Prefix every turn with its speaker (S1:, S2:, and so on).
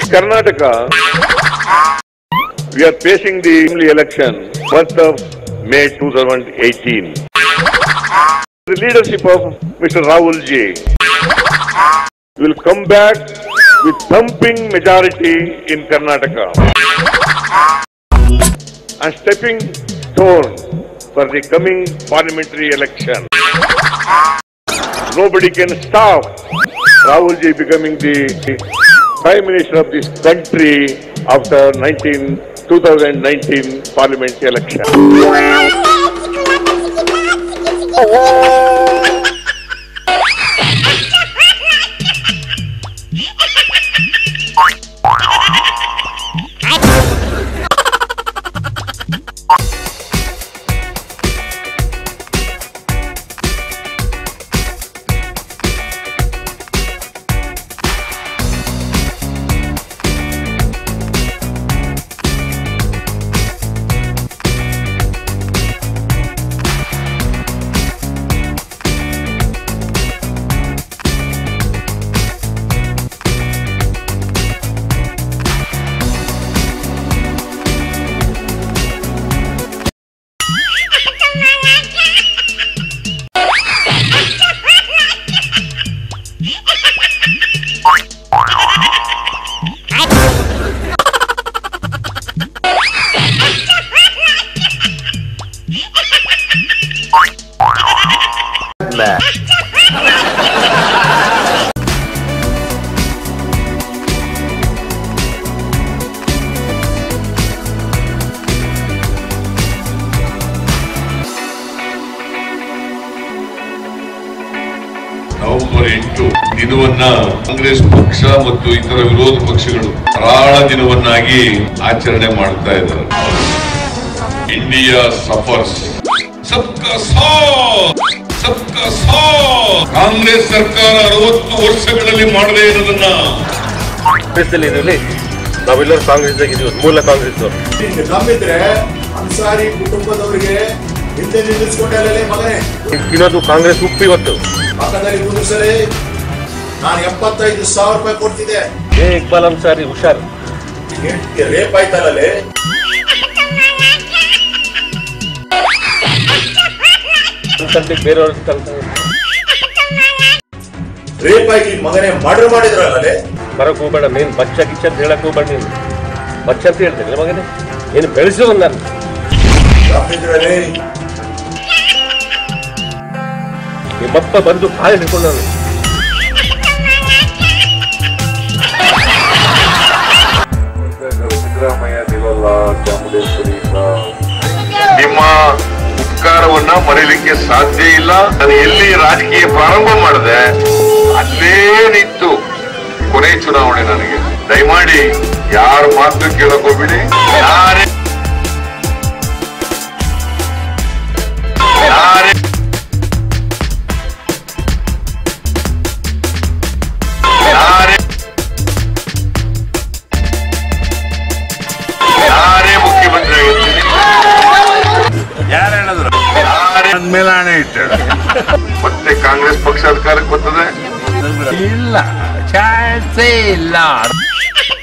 S1: Karnataka, we are facing the assembly election, month of May 2018. The leadership of Mr. Rahul Ji will come back with thumping majority in Karnataka. And stepping stone for the coming parliamentary election. Nobody can stop Rahul Ji becoming the Prime Minister of this country after 19, 2019 parliamentary election.
S2: November ಎಂಟು ದಿನವನ್ನ ಕಾಂಗ್ರೆಸ್ ಪಕ್ಷ ಮತ್ತು ಇತರ ವಿರೋಧ ಪಕ್ಷಗಳು ಕರಾಳ ದಿನವನ್ನಾಗಿ ಆಚರಣೆ ಮಾಡ್ತಾ ಇದ್ದಾರೆ ಇಂಡಿಯಾ ಸಫರ್ಸ್ ಸಬ್ಕಾ ಸಾಥ್ ಸಬ್ಕಾ ಸಾಥ್ ಕಾಂಗ್ರೆಸ್ ಸರ್ಕಾರ ಅರವತ್ತು ವರ್ಷಗಳಲ್ಲಿ ಮಾಡದೇ ಇರೋದನ್ನ
S3: ಕಾಂಗ್ರೆಸ್ ಇದರಲ್ಲಿ ನಾವೆಲ್ಲರೂ ಕಾಂಗ್ರೆಸ್ ಆಗಿದ್ದೀವಿ ಮೂಲ ಕಾಂಗ್ರೆಸ್
S4: ನಿಮ್ಗೆ ನಂಬಿದ್ರೆ ಅನ್ಸಾರಿ ಕುಟುಂಬದವರಿಗೆ ಹಿಂದೆ ನಿಲ್ಲಿಸ್ಕೊಂಡಲ್ಲೇ ಮಗನೇ
S3: ತಿನ್ನೋದು ಕಾಂಗ್ರೆಸ್ ಉಪ್ಪು ಇವತ್ತು
S4: ಪಕ್ಕದಲ್ಲಿ ಕುಂದಿಸಲಿ ನಾನು ಎಪ್ಪತ್ತೈದು ಸಾವಿರ ರೂಪಾಯಿ ಕೊಡ್ತಿದ್ದೆ
S3: ಏ ಇಕ್ಬಾಲ್ ಅನ್ಸಾರಿ ಹುಷಾರ್
S4: ಹೆಂಡ್ತಿಗೆ ರೇಪ್ ಆಯ್ತಲ್ಲೇ
S3: ಅನ್ಸಂತೆ ಬೇರೆಯವ್ರ ಕಲ್ತ
S4: ರೇಪ್ ಆಗಿ ನಿನ್ ಮಗನೇ ಮರ್ಡರ್ ಮಾಡಿದ್ರಲ್ಲೇ
S3: ಬರಕ್ ಹೋಗ್ಬೇಡ ಮೇನ್ ಬಚ್ಚ ಗಿಚ್ಚ ಅಂತ ಹೇಳಕ್ ಹೋಗ್ಬೇಡ ನೀನು ಬಚ್ಚ ಅಂತ ಹೇಳ್ತೇನೆ ಮಗನೇ ಏನು ಬೆಳೆಸಿರೋ ನಾನು
S4: ತಪ್ಪಿದ್ರಲ್ಲೇ
S3: ನಿಮ್ಮಪ್ಪ ಬಂದು ಕಾಲು ಹಿಡ್ಕೊಂಡು ನಾನು
S2: ನಿಮ್ಮ ಉಪಕಾರವನ್ನ ಮರೀಲಿಕ್ಕೆ ಸಾಧ್ಯ ಇಲ್ಲ ನಾನು ಎಲ್ಲಿ ರಾಜಕೀಯ ಪ್ರಾರಂಭ ಮಾಡಿದೆ ಅಲ್ಲೇ ನಿಂತು ಕೊನೆ ಚುನಾವಣೆ ನನಗೆ ದಯಮಾಡಿ ಯಾರ ಮಾತು ಕೇಳಕ್ ಹೋಗ್ಬಿಡಿ ನಾನೇ ನಾನೇ ನಾನೇ ನಾನೇ ಮುಖ್ಯಮಂತ್ರಿ ಆಗಿರ್ತೀನಿ
S5: ಯಾರು ಹೇಳಿದ್ರು
S2: ನಾನೇ
S5: ಅಂದ್ಮೇಲೆ ಹಣೆ ಇಟ್ಟಾಳ
S2: ಮತ್ತೆ ಕಾಂಗ್ರೆಸ್ ಪಕ್ಷ ಅಧಿಕಾರಕ್ಕೆ ಬರ್ತದೆ
S5: ಇಲ್ಲ ಚಾನ್ಸೇ ಇಲ್ಲ